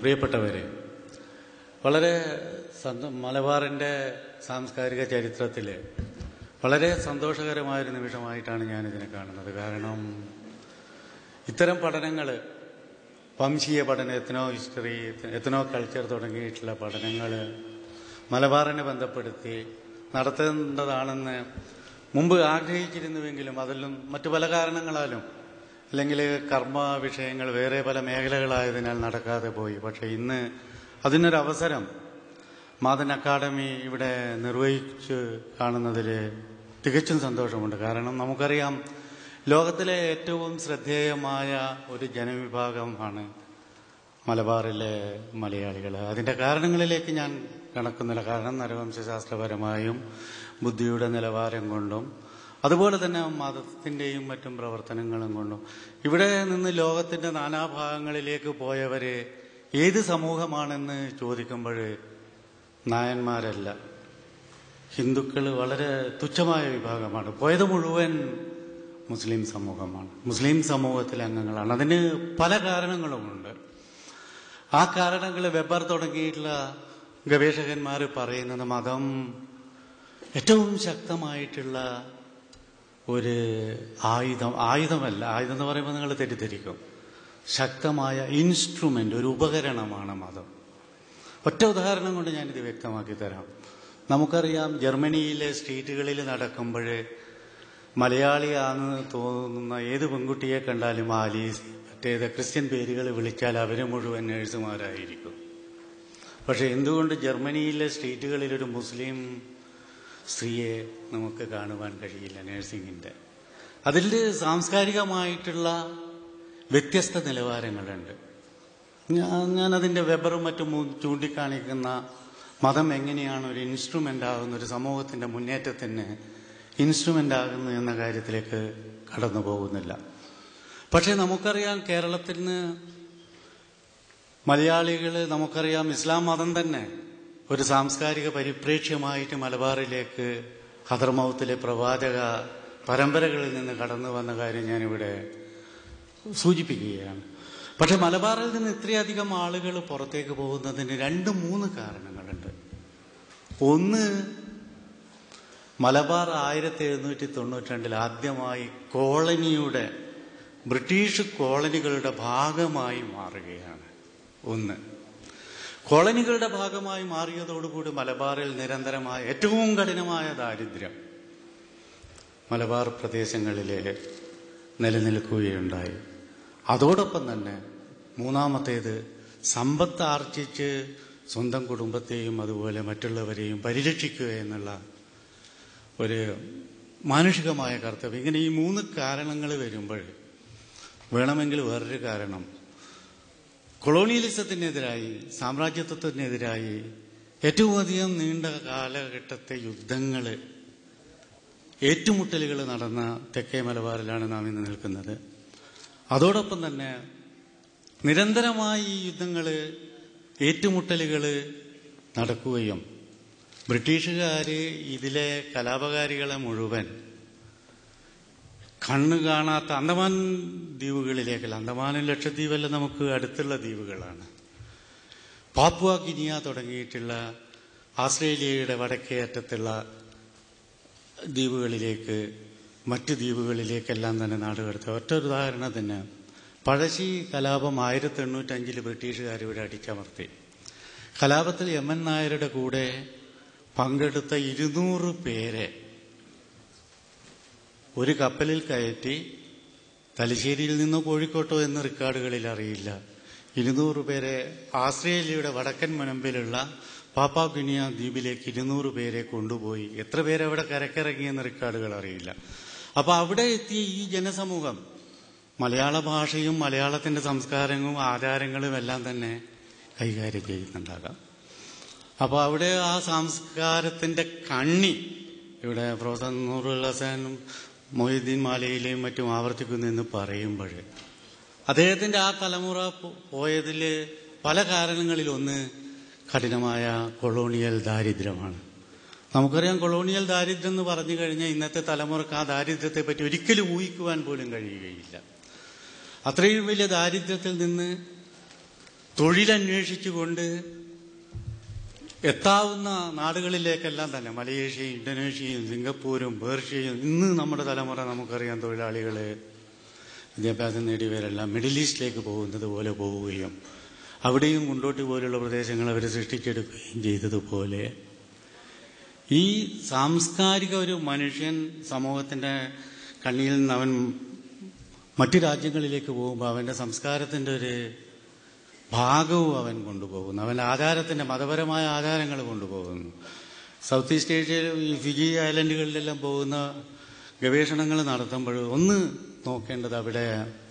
പ്രിയപ്പെട്ടവരെ വളരെ സന്തോ മലബാറിൻ്റെ സാംസ്കാരിക ചരിത്രത്തിൽ വളരെ സന്തോഷകരമായൊരു നിമിഷമായിട്ടാണ് ഞാനിതിനെ കാണുന്നത് കാരണം ഇത്തരം പഠനങ്ങൾ വംശീയ പഠനം എത്തനോ ഹിസ്റ്ററി എത്തനോ കൾച്ചർ തുടങ്ങിയിട്ടുള്ള പഠനങ്ങൾ മലബാറിനെ ബന്ധപ്പെടുത്തി നടത്തേണ്ടതാണെന്ന് മുമ്പ് ആഗ്രഹിച്ചിരുന്നുവെങ്കിലും അതെല്ലാം മറ്റു പല കാരണങ്ങളാലും അല്ലെങ്കിൽ കർമ്മ വിഷയങ്ങൾ വേറെ പല മേഖലകളായതിനാൽ നടക്കാതെ പോയി പക്ഷെ ഇന്ന് അതിനൊരവസരം മാതൻ അക്കാദമി ഇവിടെ നിർവഹിച്ച് കാണുന്നതിൽ തികച്ചും സന്തോഷമുണ്ട് കാരണം നമുക്കറിയാം ലോകത്തിലെ ഏറ്റവും ശ്രദ്ധേയമായ ഒരു ജനവിഭാഗമാണ് മലബാറിലെ മലയാളികൾ അതിൻ്റെ കാരണങ്ങളിലേക്ക് ഞാൻ കണക്കുന്നില്ല കാരണം നരവംശശാസ്ത്രപരമായും ബുദ്ധിയുടെ നിലവാരം കൊണ്ടും അതുപോലെ തന്നെ മതത്തിൻ്റെയും മറ്റും പ്രവർത്തനങ്ങളും കൊണ്ടും ഇവിടെ നിന്ന് ലോകത്തിൻ്റെ നാനാഭാഗങ്ങളിലേക്ക് പോയവരെ ഏത് സമൂഹമാണെന്ന് ചോദിക്കുമ്പോൾ നായന്മാരല്ല ഹിന്ദുക്കൾ വളരെ തുച്ഛമായ വിഭാഗമാണ് പോയത് മുഴുവൻ മുസ്ലിം സമൂഹമാണ് മുസ്ലിം സമൂഹത്തിലെ അംഗങ്ങളാണ് അതിന് പല കാരണങ്ങളുമുണ്ട് ആ കാരണങ്ങൾ വെബർ തുടങ്ങിയിട്ടുള്ള ഗവേഷകന്മാർ പറയുന്നത് മതം ഏറ്റവും ശക്തമായിട്ടുള്ള ഒരു ആയുധം ആയുധമല്ല ആയുധം എന്ന് പറയുമ്പോൾ നിങ്ങൾ തെറ്റിദ്ധരിക്കും ശക്തമായ ഇൻസ്ട്രുമെന്റ് ഒരു ഉപകരണമാണ് മതം ഒറ്റ ഉദാഹരണം കൊണ്ട് ഞാനിത് വ്യക്തമാക്കി തരാം നമുക്കറിയാം ജർമ്മനിയിലെ സ്ട്രീറ്റുകളിൽ നടക്കുമ്പോൾ മലയാളിയാണെന്ന് തോന്നുന്ന ഏത് പെൺകുട്ടിയെ കണ്ടാലും ആലീസ് മറ്റേത് ക്രിസ്ത്യൻ പേരുകൾ വിളിച്ചാൽ അവർ മുഴുവൻ നേഴ്സുമാരായിരിക്കും പക്ഷെ എന്തുകൊണ്ട് ജർമ്മനിയിലെ സ്ട്രീറ്റുകളിൽ ഒരു മുസ്ലിം സ്ത്രീയെ നമുക്ക് കാണുവാൻ കഴിയില്ല നഴ്സിംഗിന്റെ അതിൽ സാംസ്കാരികമായിട്ടുള്ള വ്യത്യസ്ത നിലവാരങ്ങളുണ്ട് ഞാൻ ഞാനതിൻ്റെ വെബറും മറ്റും ചൂണ്ടിക്കാണിക്കുന്ന മതം എങ്ങനെയാണ് ഒരു ഇൻസ്ട്രുമെൻ്റ് ആകുന്ന ഒരു സമൂഹത്തിൻ്റെ മുന്നേറ്റത്തിന് ഇൻസ്ട്രുമെൻ്റ് ആകുന്നു എന്ന കാര്യത്തിലേക്ക് കടന്നു പോകുന്നില്ല പക്ഷേ നമുക്കറിയാം കേരളത്തിൽ നിന്ന് മലയാളികൾ നമുക്കറിയാം ഇസ്ലാം മതം തന്നെ ഒരു സാംസ്കാരിക പരിപ്രേക്ഷ്യമായിട്ട് മലബാറിലേക്ക് ഹദർമൗത്തിലെ പ്രവാചക പരമ്പരകളിൽ നിന്ന് കടന്നു വന്ന കാര്യം ഞാനിവിടെ സൂചിപ്പിക്കുകയാണ് പക്ഷെ മലബാറിൽ നിന്ന് ഇത്രയധികം ആളുകൾ പുറത്തേക്ക് പോകുന്നതിന് രണ്ട് മൂന്ന് കാരണങ്ങളുണ്ട് ഒന്ന് മലബാർ ആയിരത്തി എഴുന്നൂറ്റി തൊണ്ണൂറ്റി രണ്ടിൽ ആദ്യമായി കോളനിയുടെ ബ്രിട്ടീഷ് കോളനികളുടെ ഭാഗമായി മാറുകയാണ് ഒന്ന് കോളനികളുടെ ഭാഗമായി മാറിയതോടുകൂടി മലബാറിൽ നിരന്തരമായ ഏറ്റവും കഠിനമായ ദാരിദ്ര്യം മലബാർ പ്രദേശങ്ങളിലെ നിലനിൽക്കുകയുണ്ടായി അതോടൊപ്പം തന്നെ മൂന്നാമത്തേത് സമ്പത്ത് ആർജിച്ച് സ്വന്തം കുടുംബത്തെയും അതുപോലെ മറ്റുള്ളവരെയും പരിരക്ഷിക്കുക എന്നുള്ള ഒരു മാനുഷികമായ കർത്തവ്യം ഇങ്ങനെ ഈ മൂന്ന് കാരണങ്ങൾ വരുമ്പോൾ വേണമെങ്കിൽ വേറൊരു കാരണം കൊളോണിയലിസത്തിനെതിരായി സാമ്രാജ്യത്വത്തിനെതിരായി ഏറ്റവും അധികം നീണ്ട കാലഘട്ടത്തെ യുദ്ധങ്ങൾ ഏറ്റുമുട്ടലുകൾ നടന്ന തെക്കേ മലബാറിലാണ് നാം ഇന്ന് നിൽക്കുന്നത് അതോടൊപ്പം തന്നെ നിരന്തരമായി ഈ യുദ്ധങ്ങൾ ഏറ്റുമുട്ടലുകൾ നടക്കുകയും ബ്രിട്ടീഷുകാർ ഇതിലെ കലാപകാരികളെ മുഴുവൻ കണ്ണു കാണാത്ത അന്തമാൻ ദ്വീപുകളിലേക്കല്ല അന്തമാനും ലക്ഷദ്വീപെല്ലാം നമുക്ക് അടുത്തുള്ള ദ്വീപുകളാണ് പാപ്പുവ ഗിനിയ തുടങ്ങിയിട്ടുള്ള ആസ്ട്രേലിയയുടെ വടക്കേ അറ്റത്തുള്ള ദ്വീപുകളിലേക്ക് മറ്റ് ദ്വീപുകളിലേക്കെല്ലാം തന്നെ നാടുകടത്തി ഒറ്റ ഒരു ഉദാഹരണത്തിന് പഴശ്ശി കലാപം ആയിരത്തി എണ്ണൂറ്റഞ്ചിൽ ബ്രിട്ടീഷുകാർ ഇവിടെ അടിച്ചമർത്തി കലാപത്തിൽ എം എൻ നായരുടെ കൂടെ പങ്കെടുത്ത ഇരുന്നൂറ് പേരെ ഒരു കപ്പലിൽ കയറ്റി തലശ്ശേരിയിൽ നിന്നോ കോഴിക്കോട്ടോ എന്ന റെക്കോർഡുകളിൽ അറിയില്ല ഇരുന്നൂറ് പേരെ ആസ്ട്രേലിയയുടെ വടക്കൻ മുനമ്പിലുള്ള പാപ്പാ ഗുനിയ ദ്വീപിലേക്ക് ഇരുന്നൂറ് പേരെ കൊണ്ടുപോയി എത്ര പേരെ അവിടെ കരക്കിറങ്ങിയെന്ന റെക്കോർഡുകൾ അറിയില്ല അപ്പൊ അവിടെ എത്തിയ ഈ ജനസമൂഹം മലയാള ഭാഷയും മലയാളത്തിന്റെ സംസ്കാരങ്ങളും ആചാരങ്ങളും എല്ലാം തന്നെ കൈകാര്യം ചെയ്യുന്നുണ്ടാകാം അപ്പോൾ അവിടെ ആ സംസ്കാരത്തിന്റെ കണ്ണി ഇവിടെ പ്രൊഫസർ നൂറുൽ ഹസനും മൊഹീദ്ദീൻ മാലയിലെയും മറ്റും ആവർത്തിക്കുന്നു എന്ന് പറയുമ്പോൾ അദ്ദേഹത്തിന്റെ ആ തലമുറ പോയതിൽ പല കാരണങ്ങളിൽ ഒന്ന് കഠിനമായ കൊളോണിയൽ ദാരിദ്ര്യമാണ് നമുക്കറിയാം കൊളോണിയൽ ദാരിദ്ര്യം എന്ന് പറഞ്ഞു കഴിഞ്ഞാൽ ഇന്നത്തെ തലമുറക്ക് ആ ദാരിദ്ര്യത്തെ പറ്റി ഒരിക്കലും ഊഹിക്കുവാൻ പോലും കഴിയുകയില്ല അത്രയും വലിയ ദാരിദ്ര്യത്തിൽ നിന്ന് തൊഴിലന്വേഷിച്ചുകൊണ്ട് എത്താവുന്ന നാടുകളിലേക്കെല്ലാം തന്നെ മലേഷ്യയും ഇന്തോനേഷ്യയും സിംഗപ്പൂരും പേർഷ്യയും ഇന്ന് നമ്മുടെ തലമുറ നമുക്കറിയാം തൊഴിലാളികൾ വിദ്യാഭ്യാസം നേടിയവരെല്ലാം മിഡിൽ ഈസ്റ്റിലേക്ക് പോകുന്നത് പോലെ പോവുകയും അവിടെയും കുണ്ടോട്ടി പോലുള്ള പ്രദേശങ്ങൾ അവർ സൃഷ്ടിച്ചെടുക്കുകയും ചെയ്തതുപോലെ ഈ സാംസ്കാരിക ഒരു മനുഷ്യൻ സമൂഹത്തിന്റെ കണ്ണിയിൽ നിന്ന് അവൻ മറ്റു രാജ്യങ്ങളിലേക്ക് പോകുമ്പോൾ അവന്റെ സംസ്കാരത്തിന്റെ ഒരു ഭാഗവും അവൻ കൊണ്ടുപോകുന്നു അവൻ ആചാരത്തിന്റെ മതപരമായ ആചാരങ്ങൾ കൊണ്ടുപോകുന്നു സൗത്ത് ഈസ്റ്റ് ഏഷ്യയിൽ ഈ ഫിജി ഐലൻഡുകളിലെല്ലാം പോകുന്ന ഗവേഷണങ്ങൾ നടത്തുമ്പോൾ ഒന്ന് നോക്കേണ്ടത് അവിടെ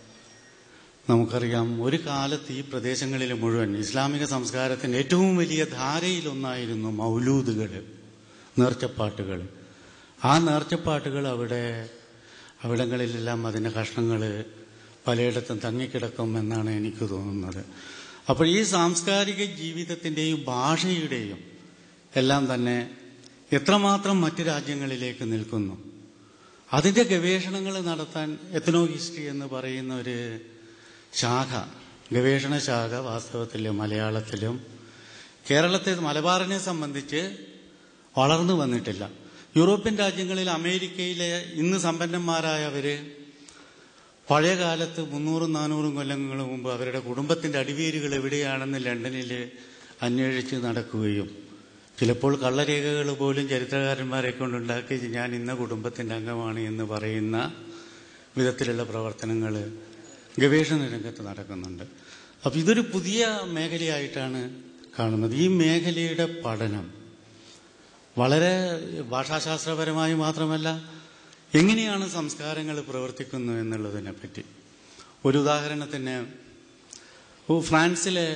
നമുക്കറിയാം ഒരു കാലത്ത് ഈ പ്രദേശങ്ങളിൽ മുഴുവൻ ഇസ്ലാമിക സംസ്കാരത്തിന്റെ ഏറ്റവും വലിയ ധാരയിലൊന്നായിരുന്നു മൗലൂദുകൾ നേർച്ചപ്പാട്ടുകൾ ആ നേർച്ചപ്പാട്ടുകൾ അവിടെ അവിടങ്ങളിലെല്ലാം അതിന്റെ കഷ്ണങ്ങൾ പലയിടത്തും തങ്ങിക്കിടക്കും എന്നാണ് എനിക്ക് തോന്നുന്നത് അപ്പോൾ ഈ സാംസ്കാരിക ജീവിതത്തിന്റെയും ഭാഷയുടെയും എല്ലാം തന്നെ എത്രമാത്രം മറ്റു രാജ്യങ്ങളിലേക്ക് നിൽക്കുന്നു അതിന്റെ ഗവേഷണങ്ങൾ നടത്താൻ എത്നോ ഹിസ്റ്ററി എന്ന് പറയുന്ന ഒരു ശാഖ ഗവേഷണ ശാഖ വാസ്തവത്തിൽ മലയാളത്തിലും കേരളത്തെ മലബാറിനെ സംബന്ധിച്ച് വളർന്നു വന്നിട്ടില്ല യൂറോപ്യൻ രാജ്യങ്ങളിൽ അമേരിക്കയിലെ ഇന്ന് സമ്പന്നന്മാരായവര് പഴയ കാലത്ത് മുന്നൂറും നാനൂറും കൊല്ലങ്ങൾ മുമ്പ് അവരുടെ കുടുംബത്തിന്റെ അടിവേരുകൾ എവിടെയാണെന്ന് ലണ്ടനിൽ അന്വേഷിച്ച് നടക്കുകയും ചിലപ്പോൾ കള്ളരേഖകൾ പോലും ചരിത്രകാരന്മാരെ കൊണ്ടുണ്ടാക്കി ഞാൻ ഇന്ന കുടുംബത്തിന്റെ അംഗമാണ് എന്ന് പറയുന്ന വിധത്തിലുള്ള പ്രവർത്തനങ്ങൾ ഗവേഷണ രംഗത്ത് നടക്കുന്നുണ്ട് അപ്പൊ ഇതൊരു പുതിയ മേഖലയായിട്ടാണ് കാണുന്നത് ഈ മേഖലയുടെ പഠനം വളരെ ഭാഷാശാസ്ത്രപരമായി മാത്രമല്ല എങ്ങനെയാണ് സംസ്കാരങ്ങൾ പ്രവർത്തിക്കുന്നത് എന്നുള്ളതിനെ പറ്റി ഒരു ഉദാഹരണത്തിന് ഓ, ഫ്രാൻസിലെ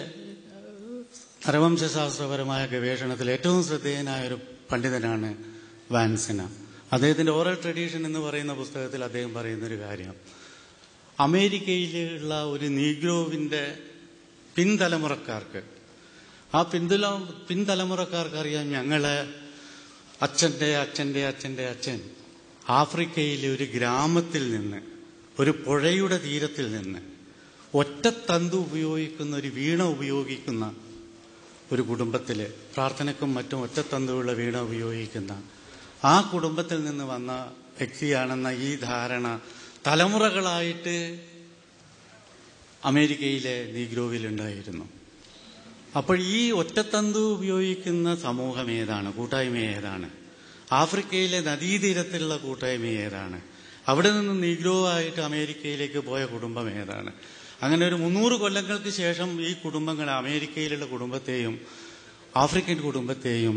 നരവംശാസ്ത്രപരമായ ഗവേഷണത്തിൽ ഏറ്റവും ശ്രദ്ധേയനായ ഒരു പണ്ഡിതനാണ് വാൻസിന അദ്ദേഹത്തിന്റെ ഓറൽ ട്രഡീഷൻ എന്ന് പറയുന്ന പുസ്തകത്തിൽ അദ്ദേഹം പറയുന്ന ഒരു കാര്യം അമേരിക്കയിലുള്ള ഒരു നീഗ്രോവിന്റെ പിൻതലമുറക്കാർക്ക് ആ പിന്തുല പിൻതലമുറക്കാർക്ക് അറിയാം ഞങ്ങള് അച്ഛന്റെ അച്ഛന്റെ അച്ഛന്റെ അച്ഛൻ ആഫ്രിക്കയിലെ ഒരു ഗ്രാമത്തിൽ നിന്ന് ഒരു പുഴയുടെ തീരത്തിൽ നിന്ന് ഒറ്റത്തന്തു ഉപയോഗിക്കുന്ന ഒരു വീണ ഉപയോഗിക്കുന്ന ഒരു കുടുംബത്തില് പ്രാർത്ഥനയ്ക്കും മറ്റും ഒറ്റത്തന്തുള്ള വീണ ഉപയോഗിക്കുന്ന ആ കുടുംബത്തിൽ നിന്ന് വന്ന വ്യക്തിയാണെന്ന ഈ ധാരണ തലമുറകളായിട്ട് അമേരിക്കയിലെ നീഗ്രോവിലുണ്ടായിരുന്നു അപ്പോൾ ഈ ഒറ്റത്തന്തു ഉപയോഗിക്കുന്ന സമൂഹം ഏതാണ് കൂട്ടായ്മ ഏതാണ് ആഫ്രിക്കയിലെ നദീതീരത്തിലുള്ള കൂട്ടായ്മ ഏതാണ് അവിടെ നിന്ന് നീഗ്രോ ആയിട്ട് അമേരിക്കയിലേക്ക് പോയ കുടുംബം ഏതാണ് അങ്ങനെ ഒരു മുന്നൂറ് കൊല്ലങ്ങൾക്ക് ശേഷം ഈ കുടുംബങ്ങൾ അമേരിക്കയിലുള്ള കുടുംബത്തെയും ആഫ്രിക്കൻ കുടുംബത്തെയും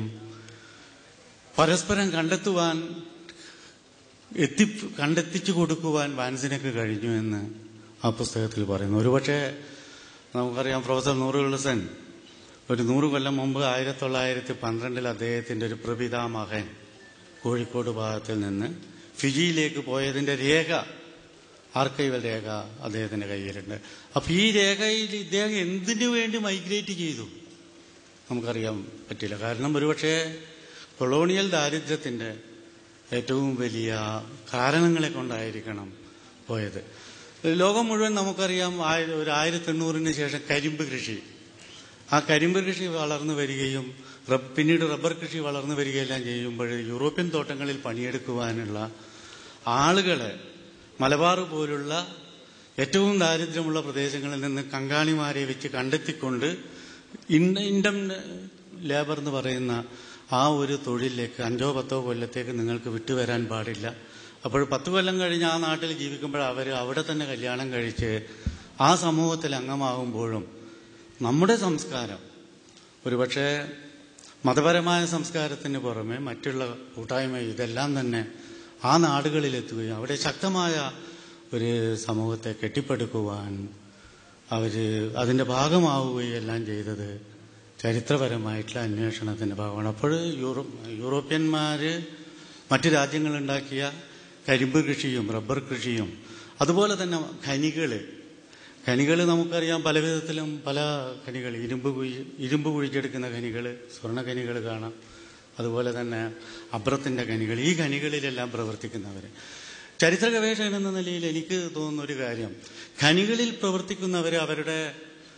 പരസ്പരം കണ്ടെത്തുവാൻ എത്തി കണ്ടെത്തിച്ചു കൊടുക്കുവാൻ വാൻസിനക്ക് കഴിഞ്ഞു എന്ന് ആ പുസ്തകത്തിൽ പറയുന്നു ഒരുപക്ഷെ നമുക്കറിയാം പ്രൊഫസർ നൂറുകുളസൻ ഒരു നൂറ് കൊല്ലം മുമ്പ് ആയിരത്തി തൊള്ളായിരത്തി പന്ത്രണ്ടിൽ അദ്ദേഹത്തിന്റെ ഒരു പ്രപിതാമകൻ കോഴിക്കോട് ഭാഗത്തിൽ നിന്ന് ഫിജിയിലേക്ക് പോയതിന്റെ രേഖ ആർക്കൈവൽ രേഖ അദ്ദേഹത്തിന്റെ കയ്യിലുണ്ട് അപ്പൊ ഈ രേഖയിൽ ഇദ്ദേഹം എന്തിനു വേണ്ടി മൈഗ്രേറ്റ് ചെയ്തു നമുക്കറിയാൻ പറ്റില്ല കാരണം ഒരുപക്ഷെ കൊളോണിയൽ ദാരിദ്ര്യത്തിന്റെ ഏറ്റവും വലിയ കാരണങ്ങളെ കൊണ്ടായിരിക്കണം പോയത് ലോകം മുഴുവൻ നമുക്കറിയാം ആയിര- ഒരു ആയിരത്തി എണ്ണൂറിന് ശേഷം കരിമ്പ് കൃഷി ആ കരിമ്പ് കൃഷി വളർന്നു വരികയും റബ് പിന്നീട് റബ്ബർ കൃഷി വളർന്നു വരികയെല്ലാം ചെയ്യുമ്പോൾ യൂറോപ്യൻ തോട്ടങ്ങളിൽ പണിയെടുക്കുവാനുള്ള ആളുകളെ മലബാർ പോലുള്ള ഏറ്റവും ദാരിദ്ര്യമുള്ള പ്രദേശങ്ങളിൽ നിന്ന് കങ്കാണിമാരെ വെച്ച് കണ്ടെത്തിക്കൊണ്ട് ഇൻ- ഇൻഡം ലേബർ എന്ന് പറയുന്ന ആ ഒരു തൊഴിലിലേക്ക് അഞ്ചോ പത്തോ കൊല്ലത്തേക്ക് നിങ്ങൾക്ക് വിട്ടുവരാൻ പാടില്ല അപ്പോൾ പത്ത് കൊല്ലം കഴിഞ്ഞ് ആ നാട്ടിൽ ജീവിക്കുമ്പോൾ അവർ അവിടെ തന്നെ കല്യാണം കഴിച്ച് ആ സമൂഹത്തിൽ അംഗമാകുമ്പോഴും നമ്മുടെ സംസ്കാരം ഒരുപക്ഷെ മതപരമായ സംസ്കാരത്തിന് പുറമെ മറ്റുള്ള കൂട്ടായ്മ ഇതെല്ലാം തന്നെ ആ നാടുകളിലെത്തുകയും അവിടെ ശക്തമായ ഒരു സമൂഹത്തെ കെട്ടിപ്പടുക്കുവാൻ അവര് അതിന്റെ ഭാഗമാവുകയും എല്ലാം ചെയ്തത് ചരിത്രപരമായിട്ടുള്ള അന്വേഷണത്തിന്റെ ഭാഗമാണ് അപ്പോൾ യൂറോ യൂറോപ്യന്മാര് മറ്റു രാജ്യങ്ങളുണ്ടാക്കിയ കരിമ്പ് കൃഷിയും റബ്ബർ കൃഷിയും അതുപോലെ തന്നെ ഖനികള് ഖനികൾ നമുക്കറിയാം പല വിധത്തിലും പല ഖനികൾ ഇരുമ്പ് കുഴി ഇരുമ്പ് കുഴിച്ചെടുക്കുന്ന ഖനികൾ സ്വർണ്ണ ഖനികൾ കാണാം അതുപോലെ തന്നെ അബ്രത്തിന്റെ ഖനികൾ ഈ ഖനികളിലെല്ലാം പ്രവർത്തിക്കുന്നവർ ചരിത്ര ഗവേഷകൻ എന്ന നിലയിൽ എനിക്ക് തോന്നുന്ന ഒരു കാര്യം ഖനികളിൽ പ്രവർത്തിക്കുന്നവർ അവരുടെ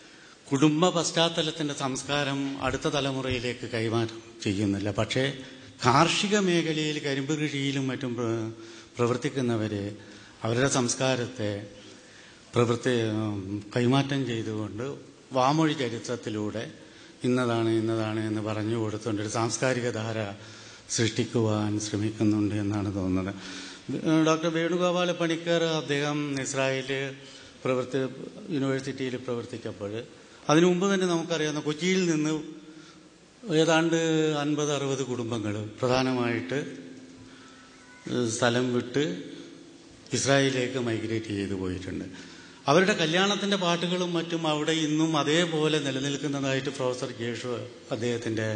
കുടുംബ പശ്ചാത്തലത്തിന്റെ സംസ്കാരം അടുത്ത തലമുറയിലേക്ക് കൈമാറ്റം ചെയ്യുന്നില്ല പക്ഷേ കാർഷിക മേഖലയിൽ കരിമ്പ് കൃഷിയിലും മറ്റും പ്ര- പ്രവർത്തിക്കുന്നവര് അവരുടെ സംസ്കാരത്തെ പ്രവൃത്തി ഉം, കൈമാറ്റം ചെയ്തുകൊണ്ട് വാമൊഴി ചരിത്രത്തിലൂടെ ഇന്നതാണ് ഇന്നതാണ് എന്ന് പറഞ്ഞു കൊടുത്തുകൊണ്ട് ഒരു സാംസ്കാരിക ധാര സൃഷ്ടിക്കുവാൻ ശ്രമിക്കുന്നുണ്ട് എന്നാണ് തോന്നുന്നത് ഡോക്ടർ വേണുഗോപാല പണിക്കർ അദ്ദേഹം ഇസ്രായേല് പ്രവർത്തി യൂണിവേഴ്സിറ്റിയിൽ പ്രവർത്തിച്ചപ്പോൾ അതിനു മുമ്പ് തന്നെ നമുക്കറിയാവുന്ന കൊച്ചിയിൽ നിന്ന് ഏതാണ്ട് അൻപത് അറുപത് കുടുംബങ്ങൾ പ്രധാനമായിട്ട് ഏഹ് സ്ഥലം വിട്ട് ഇസ്രായേലിലേക്ക് മൈഗ്രേറ്റ് ചെയ്തു പോയിട്ടുണ്ട് അവരുടെ കല്യാണത്തിന്റെ പാട്ടുകളും മറ്റും അവിടെ ഇന്നും അതേപോലെ നിലനിൽക്കുന്നതായിട്ട് പ്രൊഫസർ ജേഷു അദ്ദേഹത്തിന്റെ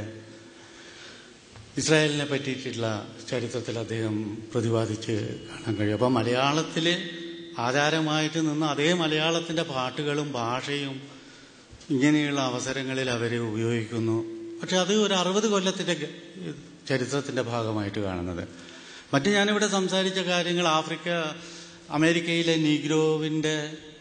ഇസ്രായേലിനെ പറ്റിയിട്ടുള്ള ചരിത്രത്തിൽ അദ്ദേഹം പ്രതിപാദിച്ച് കാണാൻ കഴിയും അപ്പം മലയാളത്തിൽ ആചാരമായിട്ട് നിന്ന് അതേ മലയാളത്തിന്റെ പാട്ടുകളും ഭാഷയും ഇങ്ങനെയുള്ള അവസരങ്ങളിൽ അവർ ഉപയോഗിക്കുന്നു പക്ഷെ അത് ഒരു അറുപത് കൊല്ലത്തിന്റെ ഗ- ചരിത്രത്തിന്റെ ഭാഗമായിട്ട് കാണുന്നത് മറ്റ് ഞാനിവിടെ സംസാരിച്ച കാര്യങ്ങൾ ആഫ്രിക്ക അമേരിക്കയിലെ നീഗ്രോവിന്റെ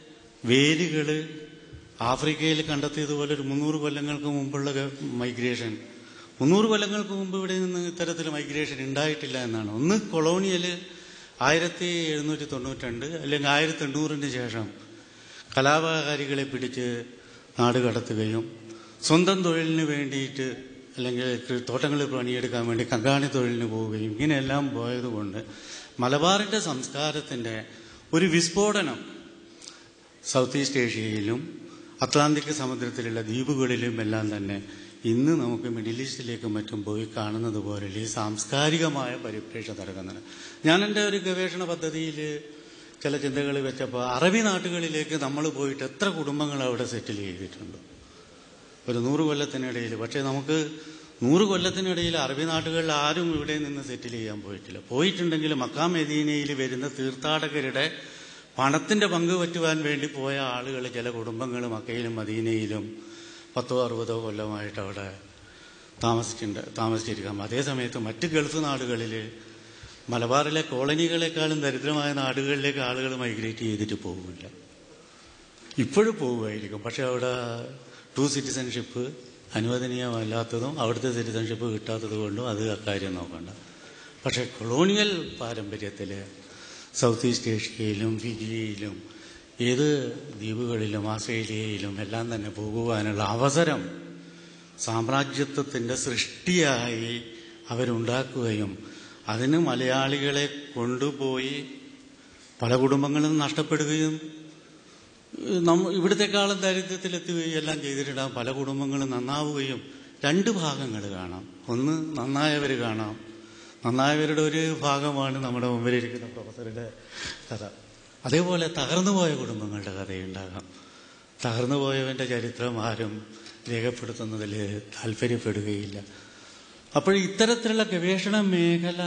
വേരുകൾ ആഫ്രിക്കയിൽ കണ്ടെത്തിയതുപോലെ ഒരു മുന്നൂറ് കൊല്ലങ്ങൾക്ക് മുമ്പുള്ള ഗ- മൈഗ്രേഷൻ മുന്നൂറ് കൊല്ലങ്ങൾക്ക് മുമ്പ് ഇവിടെ നിന്ന് ഇത്തരത്തിൽ മൈഗ്രേഷൻ ഉണ്ടായിട്ടില്ല എന്നാണ് ഒന്ന് കൊളോണിയല് ആയിരത്തി എഴുന്നൂറ്റി തൊണ്ണൂറ്റിരണ്ട് അല്ലെങ്കിൽ ആയിരത്തി എണ്ണൂറിന് ശേഷം കലാപകാരികളെ പിടിച്ച് നാട് കടത്തുകയും സ്വന്തം തൊഴിലിന് വേണ്ടിയിട്ട് അല്ലെങ്കിൽ കൃ- തോട്ടങ്ങളിൽ പണിയെടുക്കാൻ വേണ്ടി കങ്കാണി തൊഴിലിന് പോവുകയും ഇങ്ങനെയെല്ലാം പോയതുകൊണ്ട് മലബാറിന്റെ സംസ്കാരത്തിന്റെ ഒരു വിസ്ഫോടനം സൗത്ത് ഈസ്റ്റ് ഏഷ്യയിലും അറ്റ്ലാന്റിക് സമുദ്രത്തിലുള്ള ദ്വീപുകളിലും എല്ലാം തന്നെ ഇന്ന് നമുക്ക് മിഡിൽ ഈസ്റ്റിലേക്കും മറ്റും പോയി കാണുന്നത് പോലെ ഈ സാംസ്കാരികമായ പരിപ്രേക്ഷ്യം നടക്കുന്നുണ്ട് ഞാൻ എൻ്റെ ഒരു ഗവേഷണ പദ്ധതിയിൽ ചില ചിന്തകൾ വെച്ചപ്പോൾ അറബി നാട്ടുകളിലേക്ക് നമ്മൾ പോയിട്ട് എത്ര കുടുംബങ്ങൾ അവിടെ സെറ്റിൽ ചെയ്തിട്ടുണ്ട് ഒരു നൂറ് കൊല്ലത്തിനിടയിൽ പക്ഷേ നമുക്ക് നൂറ് കൊല്ലത്തിനിടയിൽ അറബി നാട്ടുകളിൽ ആരും ഇവിടെ നിന്ന് സെറ്റിൽ ചെയ്യാൻ പോയിട്ടില്ല പോയിട്ടുണ്ടെങ്കിൽ മക്കാ മെദീനയിൽ വരുന്ന തീർത്ഥാടകരുടെ പണത്തിന്റെ പങ്ക് പറ്റുവാൻ വേണ്ടി പോയ ആളുകൾ ചില കുടുംബങ്ങൾ മക്കയിലും മദീനയിലും പത്തോ അറുപതോ കൊല്ലമായിട്ട് അവിടെ താമസിച്ചിട്ടുണ്ട് താമസിച്ചിരിക്കാം അതേസമയത്ത് മറ്റ് ഗൾഫ് നാടുകളിൽ മലബാറിലെ കോളനികളെക്കാളും ദരിദ്രമായ നാടുകളിലേക്ക് ആളുകൾ മൈഗ്രേറ്റ് ചെയ്തിട്ട് പോകില്ല ഇപ്പോഴും പോവുമായിരിക്കും പക്ഷെ അവിടെ ടു സിറ്റിസൺഷിപ്പ് അനുവദനീയമല്ലാത്തതും അവിടുത്തെ സിറ്റിസൺഷിപ്പ് കിട്ടാത്തത് കൊണ്ടും അത് അക്കാര്യം നോക്കണ്ട പക്ഷെ കൊളോണിയൽ പാരമ്പര്യത്തിൽ സൗത്ത് ഈസ്റ്റ് ഏഷ്യയിലും ഫിജിയിലും ഏത് ദ്വീപുകളിലും ആസ്ട്രേലിയയിലും എല്ലാം തന്നെ പോകുവാനുള്ള അവസരം സാമ്രാജ്യത്വത്തിന്റെ സൃഷ്ടിയായി അവരുണ്ടാക്കുകയും അതിന് മലയാളികളെ കൊണ്ടുപോയി പല കുടുംബങ്ങളും നഷ്ടപ്പെടുകയും നമ്മ ഇവിടത്തെക്കാളും ദാരിദ്ര്യത്തിലെത്തുകയും എല്ലാം ചെയ്തിട്ടിടാം പല കുടുംബങ്ങളും നന്നാവുകയും രണ്ട് ഭാഗങ്ങൾ കാണാം ഒന്ന് നന്നായവർ കാണാം നന്നായവരുടെ ഒരു ഭാഗമാണ് നമ്മുടെ മുമ്പിലിരിക്കുന്ന പ്രൊഫസറുടെ കഥ അതേപോലെ തകർന്നുപോയ കുടുംബങ്ങളുടെ കഥയുണ്ടാകാം തകർന്നുപോയവന്റെ ചരിത്രം ആരും രേഖപ്പെടുത്തുന്നതിൽ താല്പര്യപ്പെടുകയില്ല അപ്പോൾ ഇത്തരത്തിലുള്ള ഗവേഷണ മേഖല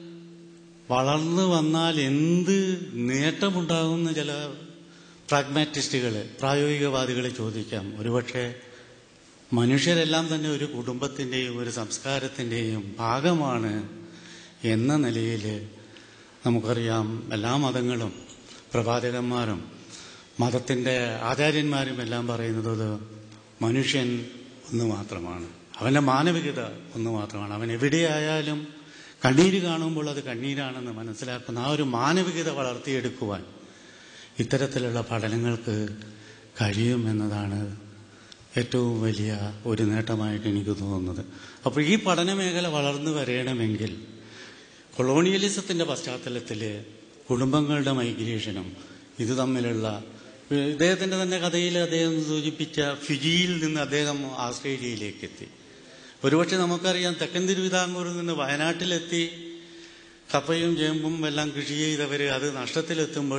വളർന്നു വന്നാൽ എന്ത് നേട്ടമുണ്ടാകുമെന്ന് ചില പ്രാഗ്മാറ്റിസ്റ്റുകൾ പ്രായോഗികവാദികൾ ചോദിക്കാം ഒരുപക്ഷെ മനുഷ്യരെല്ലാം തന്നെ ഒരു കുടുംബത്തിന്റെയും ഒരു സംസ്കാരത്തിന്റെയും ഭാഗമാണ് എന്ന നിലയിൽ നമുക്കറിയാം എല്ലാ മതങ്ങളും പ്രവാചകന്മാരും മതത്തിന്റെ ആചാര്യന്മാരും എല്ലാം പറയുന്നത് മനുഷ്യൻ ഒന്ന് മാത്രമാണ് അവന്റെ മാനവികത ഒന്ന് മാത്രമാണ് അവൻ എവിടെയായാലും കണ്ണീര് കാണുമ്പോൾ അത് കണ്ണീരാണെന്ന് മനസ്സിലാക്കുന്ന ആ ഒരു മാനവികത വളർത്തിയെടുക്കുവാൻ ഇത്തരത്തിലുള്ള പഠനങ്ങൾക്ക് കഴിയുമെന്നതാണ് ഏറ്റവും വലിയ ഒരു നേട്ടമായിട്ട് എനിക്ക് തോന്നുന്നത് അപ്പോൾ ഈ പഠന മേഖല വളർന്നു വരണമെങ്കിൽ കൊളോണിയലിസത്തിന്റെ പശ്ചാത്തലത്തിൽ കുടുംബങ്ങളുടെ മൈഗ്രേഷനും ഇത് തമ്മിലുള്ള ഇദ്ദേഹത്തിന്റെ തന്നെ കഥയിൽ അദ്ദേഹം സൂചിപ്പിച്ച ഫിജിയിൽ നിന്ന് അദ്ദേഹം ആസ്ട്രേലിയയിലേക്ക് എത്തി ഒരുപക്ഷെ നമുക്കറിയാം തെക്കൻ തിരുവിതാംകൂറിൽ നിന്ന് വയനാട്ടിലെത്തി കപ്പയും ചേമ്പും എല്ലാം കൃഷി ചെയ്തവര് അത് നഷ്ടത്തിലെത്തുമ്പോൾ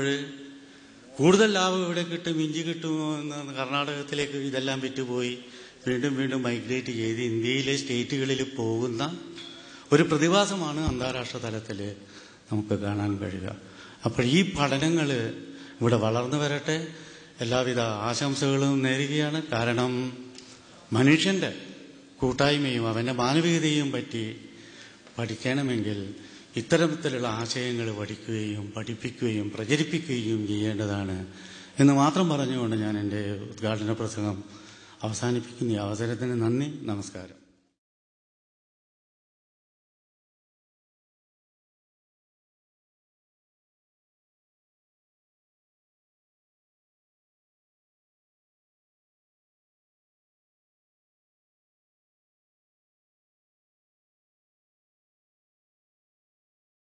കൂടുതൽ ലാഭം ഇവിടെ കിട്ടും ഇഞ്ചി കിട്ടുമോ എന്ന് കർണാടകത്തിലേക്ക് ഇതെല്ലാം വിറ്റുപോയി വീണ്ടും വീണ്ടും മൈഗ്രേറ്റ് ചെയ്ത് ഇന്ത്യയിലെ സ്റ്റേറ്റുകളിൽ പോകുന്ന ഒരു പ്രതിഭാസമാണ് അന്താരാഷ്ട്ര തലത്തിൽ നമുക്ക് കാണാൻ കഴിയുക അപ്പോൾ ഈ പഠനങ്ങൾ ഇവിടെ വളർന്നു വരട്ടെ എല്ലാവിധ ആശംസകളും നേരുകയാണ് കാരണം മനുഷ്യന്റെ കൂട്ടായ്മയും അവന്റെ മാനവികതയും പറ്റി പഠിക്കണമെങ്കിൽ ഇത്തരത്തിലുള്ള ആശയങ്ങൾ പഠിക്കുകയും പഠിപ്പിക്കുകയും പ്രചരിപ്പിക്കുകയും ചെയ്യേണ്ടതാണ് എന്ന് മാത്രം പറഞ്ഞുകൊണ്ട് ഞാൻ എൻ്റെ ഉദ്ഘാടന പ്രസംഗം അവസാനിപ്പിക്കുന്ന ഈ അവസരത്തിന് നന്ദി നമസ്കാരം